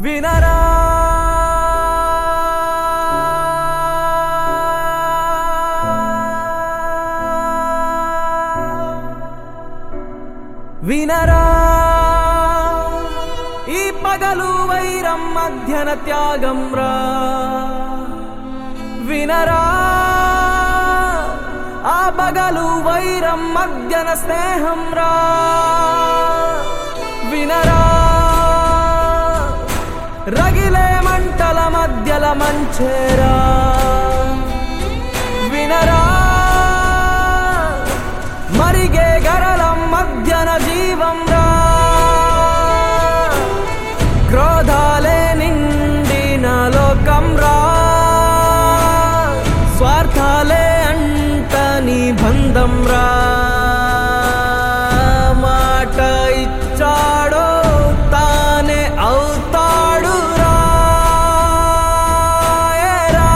వినరా వినరా ఈ పగలు వైరం మధ్యన త్యాగం రా వినరా ఆ పగలు వైరం మధ్యన స్నేహం రా వినరా రగిలే మంటల మధ్యల మంచేరా వినరా మరిగే గరళం మధ్యన జీవం రా క్రోధాలే నిండిన లోకం రా స్వార్థాలే అంటని బంధం రా మాట ఇచ్చాడో తానే అవుతాడు రా ఏరా.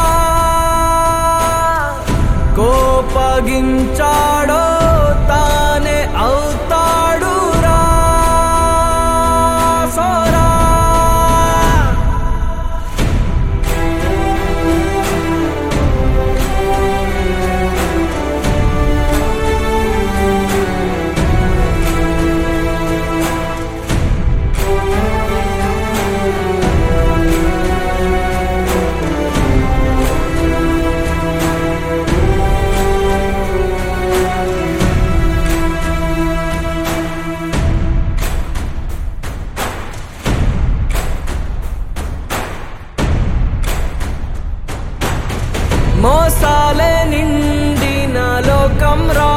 కోపగించాడో తానే అవుతాడు రా సోరా మోసాలే నిండిన లోకం రా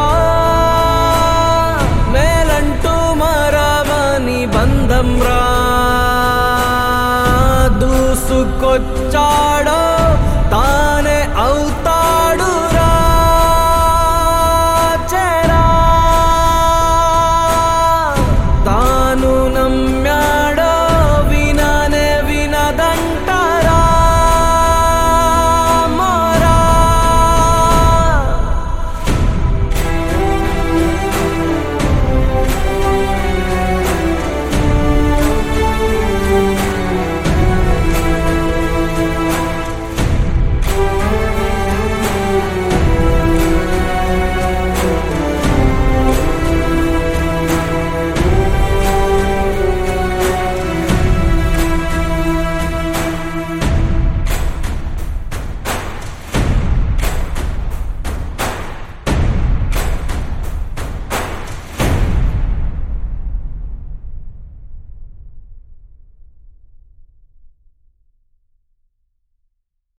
మేలంటూ మరవని బంధం రా దూసుకొచ్చాడో తా